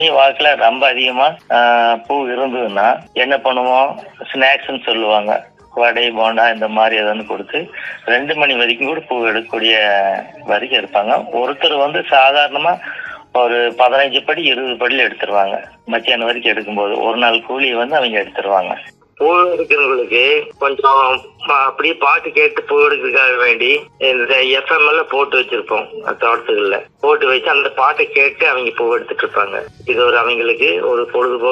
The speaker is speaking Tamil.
வாக்குல ரொம்ப அதிகமா ஆஹ், பூ இருந்ததுன்னா என்ன பண்ணுவோம் ஸ்நாக்ஸ்ன்னு சொல்லுவாங்க வடை போண்டா இந்த மாதிரி எதாவது கொடுத்து ரெண்டு மணி வரைக்கும் கூட பூ எடுக்கக்கூடிய வரைக்கும் இருப்பாங்க ஒருத்தர் வந்து சாதாரணமா ஒரு பதினஞ்சு படி இருபது படியில் எடுத்துருவாங்க மத்தியானம் வரைக்கும் எடுக்கும்போது ஒரு நாள் கூலி வந்து அவங்க எடுத்துருவாங்க பூ எடுக்கிறவங்களுக்கு கொஞ்சம் ம- அப்படியே பாட்டு கேட்டு பூ எடுக்கிறதுக்காக வேண்டி இந்த எஃப்எம் எல்லாம் போட்டு வச்சிருப்போம் தோட்டத்துக்குள்ள போட்டு வச்சு அந்த பாட்டை கேட்டு அவங்க பூ எடுத்துட்டு இருப்பாங்க இது ஒரு அவங்களுக்கு ஒரு பொழுதுபோக்கு